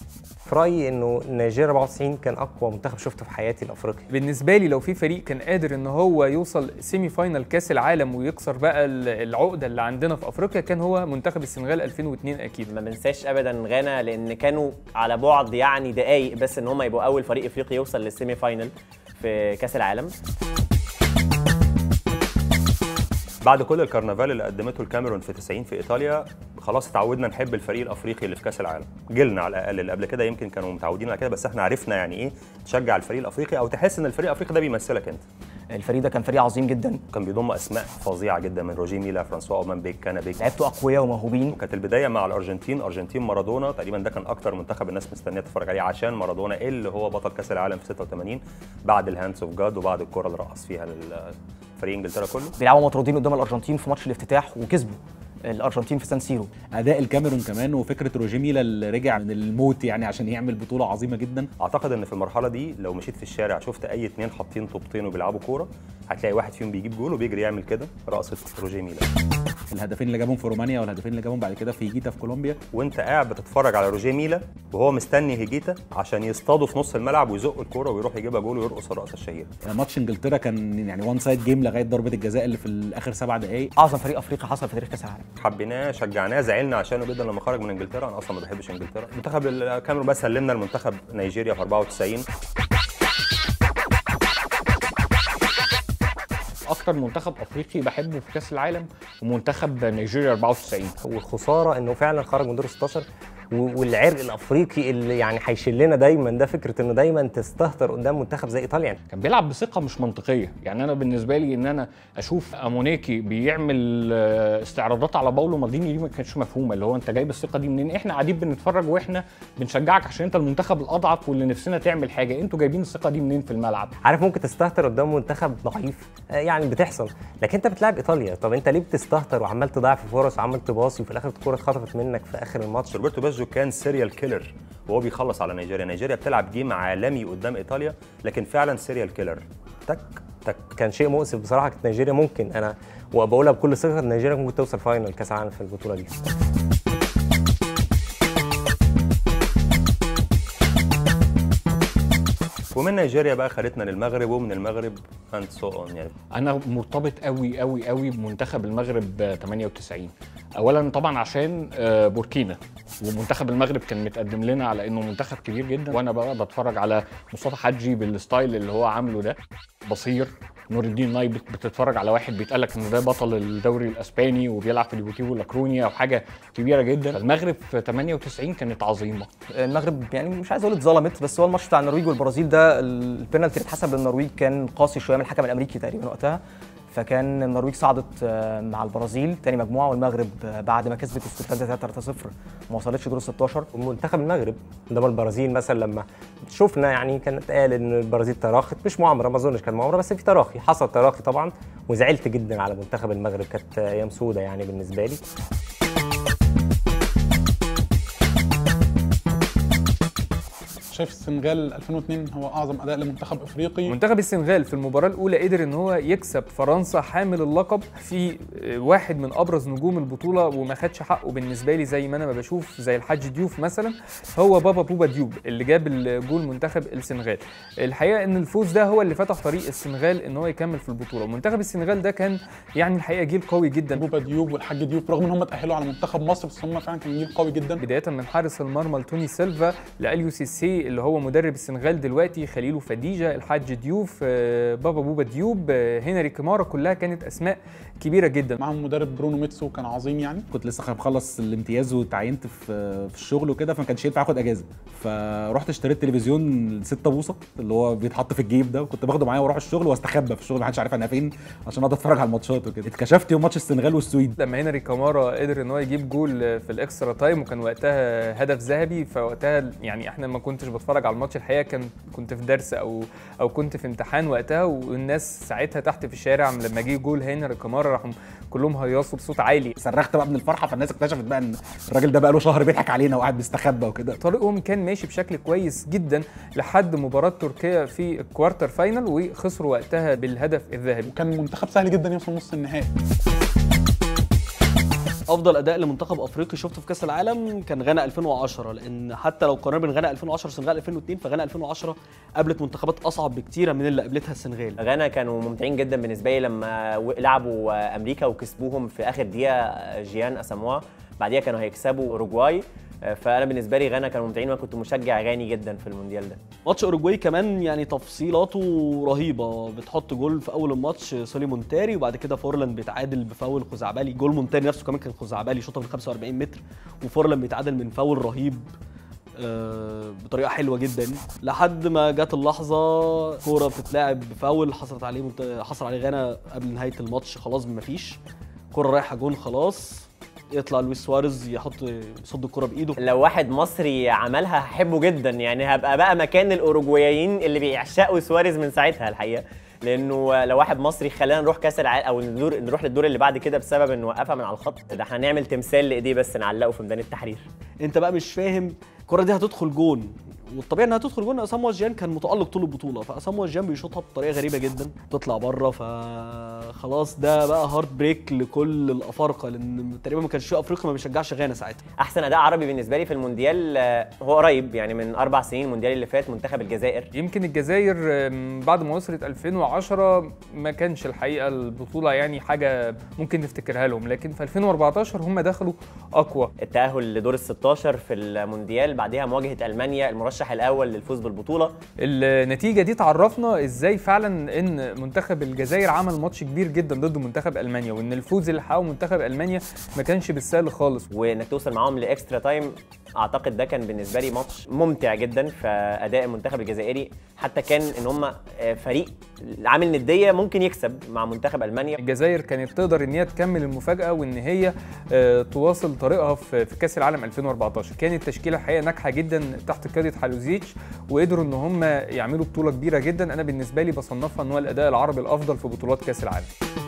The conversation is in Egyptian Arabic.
في رايي انه نيجيريا 94 كان اقوى منتخب شفته في حياتي الافريقي بالنسبه لي لو في فريق كان قادر ان هو يوصل سيمي فاينال كاس العالم ويكسر بقى ال- العقده اللي عندنا في افريقيا كان هو منتخب السنغال 2002 اكيد ما بنساش ابدا غانا لان كانوا على بعد يعني دقايق بس ان هم يبقوا اول فريق افريقي يوصل للسيمي فاينل في كاس العالم بعد كل الكرنفال اللي قدمته الكاميرون في 90 في ايطاليا خلاص اتعودنا نحب الفريق الافريقي اللي في كاس العالم جيلنا على الاقل اللي قبل كده يمكن كانوا متعودين على كده بس احنا عرفنا يعني ايه تشجع الفريق الافريقي او تحس ان الفريق الافريقي ده بيمثلك انت الفريق ده كان فريق عظيم جدا كان بيضم اسماء فظيعه جدا من روجي ميلا فرانسوا اومان بيك كانا بيك لعيبته اقوياء وموهوبين كانت البدايه مع الارجنتين ارجنتين مارادونا تقريبا ده كان اكتر منتخب الناس مستنيه تتفرج عليه عشان مارادونا اللي هو بطل كاس العالم في 86 بعد الهاندز اوف جاد وبعد الكره اللي رقص فيها فريق انجلترا كله بيلعبوا مطرودين قدام الارجنتين في ماتش الافتتاح وكسبوا الارجنتين في سان سيرو اداء الكاميرون كمان وفكره روجيه ميلا اللي رجع من الموت يعني عشان يعمل بطوله عظيمه جدا اعتقد ان في المرحله دي لو مشيت في الشارع شفت اي اتنين حاطين طوبتين وبيلعبوا كوره هتلاقي واحد فيهم بيجيب جول وبيجري يعمل كده رقصه روجيه ميلا الهدفين اللي جابهم في رومانيا والهدفين اللي جابهم بعد كده في هيجيتا في كولومبيا وانت قاعد بتتفرج على روجيه ميلا وهو مستني هيجيتا عشان يصطاده في نص الملعب ويزق الكوره ويروح يجيبها جول ويرقص الرقصه الشهيره ماتش انجلترا كان يعني وان سايد جيم لغايه ضربه الجزاء اللي في اخر سبع دقائق اعظم فريق افريقي حصل في تاريخ كاس العالم حبيناه شجعناه زعلنا عشانه جدا لما خرج من انجلترا انا اصلا ما بحبش انجلترا منتخب الكاميرون بس سلمنا المنتخب نيجيريا في 94 اكتر منتخب افريقي بحبه في كاس العالم ومنتخب نيجيريا 94 والخساره انه فعلا خرج من دور 16 و- والعرق الافريقي اللي يعني هيشلنا دايما ده فكره انه دايما تستهتر قدام منتخب زي ايطاليا كان بيلعب بثقه مش منطقيه يعني انا بالنسبه لي ان انا اشوف امونيكي بيعمل آه، استعراضات على باولو مالديني دي ما كانتش مفهومه اللي هو انت جايب الثقه دي منين احنا قاعدين بنتفرج واحنا بنشجعك عشان انت المنتخب الاضعف واللي نفسنا تعمل حاجه انتوا جايبين الثقه دي منين في الملعب عارف ممكن تستهتر قدام منتخب ضعيف آه، يعني بتحصل لكن انت بتلعب ايطاليا طب انت ليه بتستهتر وعمال تضيع في فرص وعمال تباصي وفي الاخر الكوره اتخطفت منك في اخر الماتش روبرتو باجو كان سيريال كيلر وهو بيخلص على نيجيريا نيجيريا بتلعب جيم عالمي قدام ايطاليا لكن فعلا سيريال كيلر تك تك كان شيء مؤسف بصراحه كانت نيجيريا ممكن انا وبقولها بكل ثقه نيجيريا ممكن توصل فاينل كاس العالم في البطوله دي ومن نيجيريا بقى خدتنا للمغرب ومن المغرب اند سو اون يعني انا مرتبط قوي قوي قوي بمنتخب المغرب آه، 98 اولا طبعا عشان آه، بوركينا ومنتخب المغرب كان متقدم لنا على انه منتخب كبير جدا وانا بقى بتفرج على مصطفى حجي بالستايل اللي هو عامله ده بصير نور الدين ناي بت- بتتفرج على واحد بيتقال لك ان ده بطل الدوري الاسباني وبيلعب في ديبوتيفو لاكرونيا وحاجه كبيره جدا المغرب في 98 كانت عظيمه المغرب يعني مش عايز اقول اتظلمت بس هو الماتش بتاع النرويج والبرازيل ده البينالتي اللي اتحسب للنرويج كان قاسي شويه من الحكم الامريكي تقريبا وقتها فكان النرويج صعدت آه، مع البرازيل تاني مجموعه والمغرب آه، بعد ما كسبت اسكتلندا 3-0 ما وصلتش دور ال 16 ومنتخب المغرب قدام البرازيل مثلا لما شفنا يعني كانت قال ان البرازيل تراخت مش مؤامره ما اظنش كان مؤامره بس في تراخي حصل تراخي طبعا وزعلت جدا على منتخب المغرب كانت ايام سودة يعني بالنسبه لي شايف السنغال 2002 هو اعظم اداء لمنتخب افريقي منتخب السنغال في المباراة الأولى قدر إن هو يكسب فرنسا حامل اللقب في آه، واحد من أبرز نجوم البطولة وما خدش حقه بالنسبة لي زي ما أنا ما بشوف زي الحاج ديوف مثلا هو بابا بوبا ديوب اللي جاب الجول منتخب السنغال. الحقيقة إن الفوز ده هو اللي فتح طريق السنغال إن هو يكمل في البطولة، منتخب السنغال ده كان يعني الحقيقة جيل قوي جدا بوبا ديوب والحاج ديوب رغم ان هم تاهلوا على منتخب مصر بس هم فعلا كان جيل قوي جدا بدايه من حارس المرمى لتوني سيلفا لاليو سيسي اللي هو مدرب السنغال دلوقتي خليلو فديجه الحاج ديوف آه، بابا بوبا ديوب آه، هنري كمارا كلها كانت اسماء كبيره جدا معاهم مدرب برونو ميتسو كان عظيم يعني كنت لسه مخلص الامتياز وتعينت في في الشغل وكده فما كانش ينفع اخد اجازه فرحت اشتريت تلفزيون 6 بوصه اللي هو بيتحط في الجيب ده وكنت باخده معايا واروح الشغل واستخبى في الشغل ما حدش عارف انا فين عشان اقعد اتفرج على الماتشات وكده اتكشفت يوم ماتش السنغال والسويد لما هنري كامارا قدر ان هو يجيب جول في الاكسترا تايم وكان وقتها هدف ذهبي فوقتها يعني احنا ما كنتش بتفرج على الماتش الحقيقه كان كنت في درس او او كنت في امتحان وقتها والناس ساعتها تحت في الشارع لما جه جول هنري كامارا راحوا كلهم هيصوا بصوت عالي صرخت بقى من الفرحه فالناس اكتشفت بقى ان الراجل ده بقى له شهر بيضحك علينا وقاعد بيستخبى وكده طريقهم كان ماشي بشكل كويس جدا لحد مباراه تركيا في الكوارتر فاينل وخسروا وقتها بالهدف الذهبي وكان منتخب سهل جدا يوصل نص النهائي افضل اداء لمنتخب افريقي شفته في كاس العالم كان غانا 2010 لان حتى لو قارنا بين غانا 2010 والسنغال 2002 فغانا 2010 قابلت منتخبات اصعب بكتير من اللي قابلتها السنغال غانا كانوا ممتعين جدا بالنسبه لي لما و- لعبوا آه، امريكا وكسبوهم في اخر دقيقه آه، جيان اساموا بعديها كانوا هيكسبوا اوروجواي آه، فانا بالنسبه لي غانا كانوا ممتعين وانا كنت مشجع غاني جدا في المونديال ده ماتش اوروجواي كمان يعني تفصيلاته رهيبه بتحط جول في اول الماتش سولي مونتاري وبعد كده فورلان بيتعادل بفاول خزعبلي جول مونتاري نفسه كمان كان خزعبلي شوطه من 45 متر وفورلان بيتعادل من فاول رهيب آه، بطريقه حلوه جدا لحد ما جت اللحظه كوره بتتلعب بفاول حصلت عليه منت... حصل عليه غانا قبل نهايه الماتش خلاص مفيش كوره رايحه جون خلاص يطلع لويس سواريز يحط يصد الكوره بايده لو واحد مصري عملها هحبه جدا يعني هبقى بقى مكان الاوروجوايين اللي بيعشقوا سواريز من ساعتها الحقيقه لانه لو واحد مصري خلانا نروح كاس العالم او ندور نروح للدور اللي بعد كده بسبب انه وقفها من على الخط ده احنا هنعمل تمثال لايديه بس نعلقه في ميدان التحرير انت بقى مش فاهم الكره دي هتدخل جون والطبيعي انها تدخل جون اسامو جيان كان متالق طول البطوله فاسامو جيان بيشوطها بطريقه غريبه جدا تطلع بره فخلاص ده بقى هارد بريك لكل الافارقه لان تقريبا ما كانش في افريقيا ما بيشجعش غانا ساعتها احسن اداء عربي بالنسبه لي في المونديال آه، هو قريب يعني من اربع سنين المونديال اللي فات منتخب الجزائر يمكن الجزائر آم، بعد ما وصلت 2010 ما كانش الحقيقه البطوله يعني حاجه ممكن نفتكرها لهم لكن في 2014 هم دخلوا اقوى التاهل لدور ال 16 في المونديال بعدها مواجهه المانيا المرشح الاول للفوز بالبطوله النتيجه دي تعرفنا ازاي فعلا ان منتخب الجزائر عمل ماتش كبير جدا ضد منتخب المانيا وان الفوز اللي حققه منتخب المانيا ما كانش بالسهل خالص وانك توصل معاهم لاكسترا تايم اعتقد ده كان بالنسبه لي ماتش ممتع جدا في اداء المنتخب الجزائري حتى كان ان هم آه، فريق عامل نديه ممكن يكسب مع منتخب المانيا الجزائر كانت تقدر ان هي تكمل المفاجاه وان هي آه، تواصل طريقها في في كاس العالم 2014 كانت تشكيله الحقيقه ناجحه جدا تحت قياده حالوزيتش وقدروا ان هم يعملوا بطوله كبيره جدا انا بالنسبه لي بصنفها ان هو الاداء العربي الافضل في بطولات كاس العالم